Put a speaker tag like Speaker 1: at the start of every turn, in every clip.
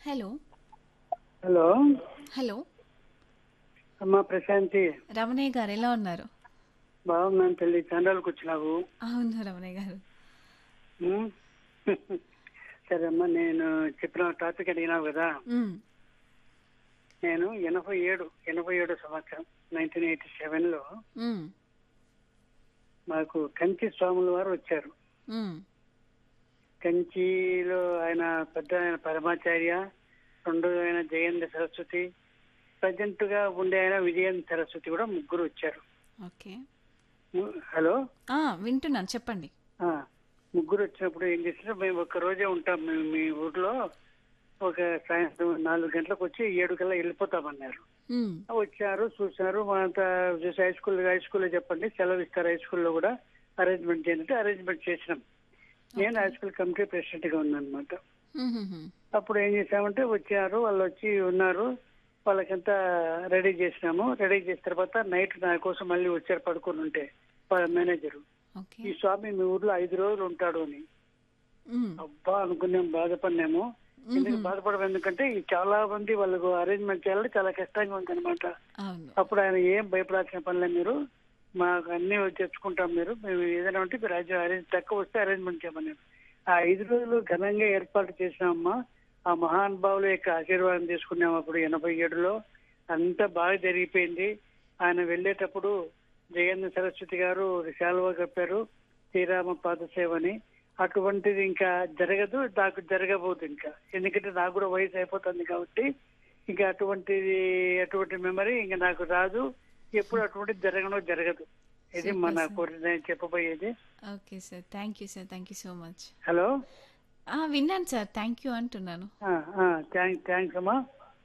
Speaker 1: Hello
Speaker 2: hello
Speaker 1: hello
Speaker 2: అమ్మా ప్రశాంతి
Speaker 1: రమణయ్య గారు ఎలా ఉన్నారు
Speaker 2: బాగున్నాను తల్లి చంద్రాలకు వచ్చినావు
Speaker 1: అవును రమణయ్య గారు
Speaker 2: ఉమ్? సరే అమ్మా నేను చెప్పిన టాపిక్ అడిగినావు కదా
Speaker 1: మ్మ్.
Speaker 2: నేను ఎనభై ఏడు ఎనభై ఏడు సంవత్సరం నైన్టీన్ ఎయిటీ సెవెన్ లో
Speaker 1: మ్మ్.
Speaker 2: మాకు కంచి స్వాముల వారు వచ్చారు
Speaker 1: మ్మ్.
Speaker 2: కంచిలో ఆయన పెద్ద ఆయన పరమాచార్య రెండు ఆయన జయేంద్ర సరస్వతి ప్రజెంట్ గా ఉండే ఆయన విజయేంద్ర సరస్వతి కూడా ముగ్గురు వచ్చారు
Speaker 1: ఓకే
Speaker 2: ఉమ్, హలో
Speaker 1: ఆ, వింటున్నాను చెప్పండి
Speaker 2: ఆ, ముగ్గురు వచ్చినప్పుడు ఏం చేసినా మేము ఒక్క రోజే ఉంటాం మీ మీ ఊర్లో ఒక సాయంత్రం నాలుగు గంటలకు వచ్చి ఏడు కల్లా వెళ్ళిపోతామన్నారు
Speaker 1: మ్మ్.
Speaker 2: వచ్చారు చూసారు మా అంతా చూసి హై స్కూల్ హై స్కూల్లో చెప్పండి సెలవు ఇస్తారు హై స్కూల్లో కూడా అరేంజ్మెంట్ చేయండి అరేంజ్మెంట్ చేసినాం నేను హై స్కూల్ కమిటీ ప్రెసిడెంట్ గా ఉన్నాను అనమాట
Speaker 1: మ్మ్, మ్మ్, మ్మ్.
Speaker 2: అప్పుడు ఏం చేసామంటే వచ్చారు వాళ్ళు వచ్చి ఉన్నారు వాళ్ళకంతా రెడీ చేసినాము రెడీ చేసిన తర్వాత నైట్ నా కోసం మళ్ళీ వచ్చారు పడుకొని ఉంటే వాళ్ళ మేనేజరు
Speaker 1: ఓకే
Speaker 2: ఈ స్వామి మీ ఊర్లో ఐదు రోజులు ఉంటాడు అని
Speaker 1: మ్మ్.
Speaker 2: అబ్బా అనుకున్నాం బాధపడినాము ఎందుకు బాధపడము ఎందుకంటే ఈ చాలా మంది వాళ్ళకు అరేంజ్మెంట్ చేయాలంటే చాలా కష్టంగా ఉంది అనమాట
Speaker 1: అవును
Speaker 2: అప్పుడు ఆయన ఏం భయపడాల్సిన పనిలే మీరు మాకు అన్ని తెచ్చుకుంటాం మీరు మేము ఏదైనా ఉంటే మీరు అరేంజ్ అరేంజ్ తక్కువ వస్తే అరేంజ్మెంట్ చేయమన్నారు ఆ ఐదు రోజులు ఘనంగా ఏర్పాటు చేసినామమ్మా ఆ మహానుభావుల యొక్క ఆశీర్వాదం తీసుకున్నాం అప్పుడు ఎనభై ఏడులో అంతా బాగా జరిగిపోయింది ఆయన వెళ్ళేటప్పుడు జగన్ సరస్వతి గారు శాలువా కప్పారు శ్రీరామ పాదసేవని అటువంటిది ఇంకా జరగదు నాకు జరగబోదు ఇంకా ఎందుకంటే నాకు కూడా వయసు అయిపోతుంది కాబట్టి ఇంకా అటువంటిది అటువంటి మెమరీ ఇంకా నాకు రాదు ఎప్పుడు అటువంటిది జరగను జరగదు ఇది
Speaker 1: Super,
Speaker 2: మన
Speaker 1: sir.
Speaker 2: కోరిక నేను చెప్పబోయేది
Speaker 1: okay sir thank you sir thank you so much
Speaker 2: hello
Speaker 1: ఆ, విన్నాను సార్ థ్యాంక్ యూ అంటున్నాను
Speaker 2: థ్యాంక్స్ థ్యాంక్స్ అమ్మా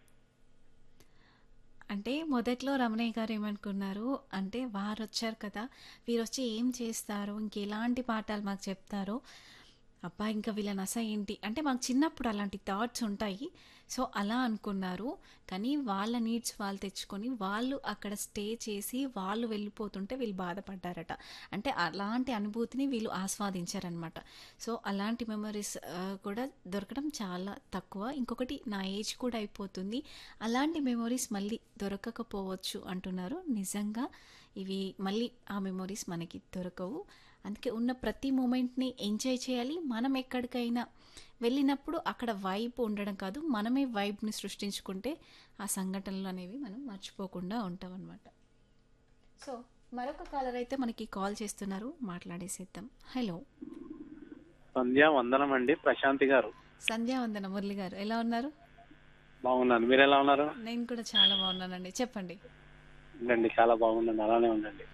Speaker 1: అంటే మొదట్లో రమణయ్య గారు ఏమనుకున్నారు అంటే వారు వచ్చారు కదా వీరు వచ్చి ఏం చేస్తారు ఇంకెలాంటి పాఠాలు మాకు చెప్తారో అబ్బా ఇంకా వీళ్ళ నస ఏంటి అంటే మాకు చిన్నప్పుడు అలాంటి థాట్స్ ఉంటాయి సో అలా అనుకున్నారు కానీ వాళ్ళ నీడ్స్ వాళ్ళు తెచ్చుకొని వాళ్ళు అక్కడ స్టే చేసి వాళ్ళు వెళ్ళిపోతుంటే వీళ్ళు బాధపడ్డారట అంటే అలాంటి అనుభూతిని వీళ్ళు ఆస్వాదించారనమాట సో అలాంటి మెమరీస్ కూడా దొరకడం చాలా తక్కువ ఇంకొకటి నా ఏజ్ కూడా అయిపోతుంది అలాంటి మెమరీస్ మళ్ళీ దొరకకపోవచ్చు అంటున్నారు నిజంగా ఇవి మళ్ళీ ఆ మెమరీస్ మనకి దొరకవు అందుకే ఉన్న ప్రతి మూమెంట్ని ఎంజాయ్ చేయాలి మనం ఎక్కడికైనా వెళ్ళినప్పుడు అక్కడ వైబ్ ఉండడం కాదు మనమే వైబ్ని సృష్టించుకుంటే ఆ సంఘటనలు అనేవి మనం మర్చిపోకుండా ఉంటాం అనమాట సో మరొక కాలర్ అయితే మనకి కాల్ చేస్తున్నారు మాట్లాడేసేద్దాం హలో
Speaker 3: సంధ్యా వందనం అండి ప్రశాంతి గారు
Speaker 1: సంధ్యావందన మురళి గారు ఎలా ఉన్నారు
Speaker 3: బాగున్నాను మీరు ఎలా ఉన్నారు
Speaker 1: నేను కూడా చాలా బాగున్నానండి చెప్పండి
Speaker 3: ఉండండి చాలా బాగుందండి అలానే ఉండండి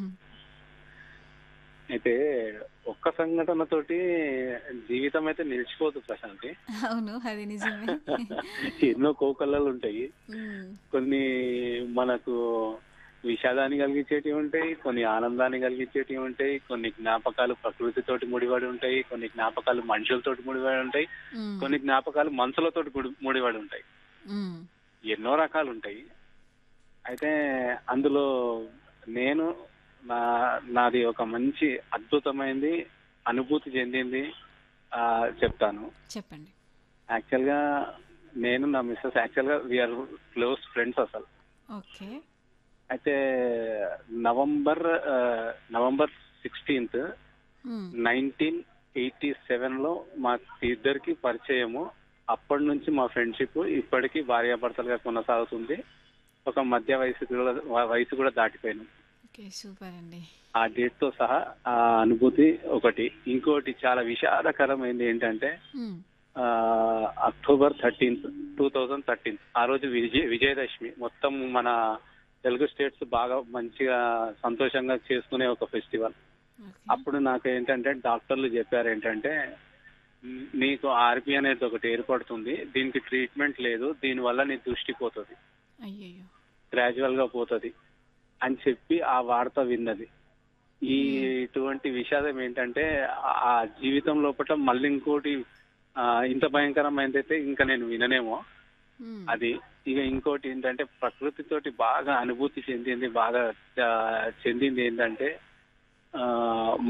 Speaker 3: అయితే ఒక్క సంఘటనతోటి జీవితం అయితే నిలిచిపోదు ప్రశాంతి
Speaker 1: అవును అది నిజమే
Speaker 3: ఎన్నో కోకల్లలు ఉంటాయి
Speaker 1: మ్మ్.
Speaker 3: కొన్ని మనకు విషాదాన్ని కలిగించేటివి ఉంటాయి కొన్ని ఆనందాన్ని కలిగించేటివి ఉంటాయి కొన్ని జ్ఞాపకాలు ప్రకృతితోటి ముడిపడి ఉంటాయి కొన్ని జ్ఞాపకాలు మనుషులతోటి ముడిపడి ఉంటాయి
Speaker 1: మ్మ్.
Speaker 3: కొన్ని జ్ఞాపకాలు మనసులతోటి ముడి- ముడిపడి ఉంటాయి
Speaker 1: మ్మ్.
Speaker 3: ఎన్నో రకాలు ఉంటాయి అయితే అందులో నేను నా నాది ఒక మంచి అద్భుతమైనది అనుభూతి చెందింది ఆ, చెప్తాను
Speaker 1: చెప్పండి
Speaker 3: యాక్చువల్ గా నేను నా మిస్సెస్ యాక్చువల్ గా వీఆర్ క్లోజ్ ఫ్రెండ్స్ అసలు
Speaker 1: ఓకే
Speaker 3: అయితే నవంబర్ ఆ, నవంబర్ సిక్స్టీన్త్
Speaker 1: మ్మ్.
Speaker 3: నైన్టీన్ ఎయిటీ సెవెన్ లో మా ఇద్దరికి పరిచయము అప్పటి నుంచి మా ఫ్రెండ్షిప్ ఇప్పటికీ భార్యాభర్తలుగా కొనసాగుతుంది ఒక మధ్య వయసు కూడా వయసు కూడా దాటిపోయాను
Speaker 1: ఓకే సూపర్ అండి
Speaker 3: ఆ డేట్ తో సహా ఆ అనుభూతి ఒకటి ఇంకోటి చాలా విషాదకరమైంది ఏంటంటే
Speaker 1: మ్మ్.
Speaker 3: ఆ, October thirteenth two thousand thirteenth ఆ రోజు విజయ విజయదశమి మొత్తం మన తెలుగు స్టేట్స్ బాగా మంచిగా సంతోషంగా చేసుకునే ఒక ఫెస్టివల్
Speaker 1: ఓకే
Speaker 3: అప్పుడు నాకు ఏంటంటే డాక్టర్లు చెప్పారు ఏంటంటే "మ్, నీకు ఆర్పి అనేది ఒకటి ఏర్పడుతుంది దీనికి ట్రీట్మెంట్ లేదు దీనివల్ల నీ దృష్టి పోతుంది
Speaker 1: అయ్యయ్యో
Speaker 3: గ్రాడ్యువల్ గా పోతుంది అని చెప్పి ఆ వార్త విన్నది ఈ ఇటువంటి విషాదం ఏంటంటే ఆ- ఆ జీవితం లోపల మళ్ళీ ఇంకోటి ఆ, ఇంత భయంకరమైనదైతే ఇంకా నేను విననేమో
Speaker 1: మ్మ్.
Speaker 3: అది ఇక ఇంకోటి ఏంటంటే ప్రకృతితోటి బాగా అనుభూతి చెందింది బాగా ఆ, చెందింది ఏంటంటే ఆ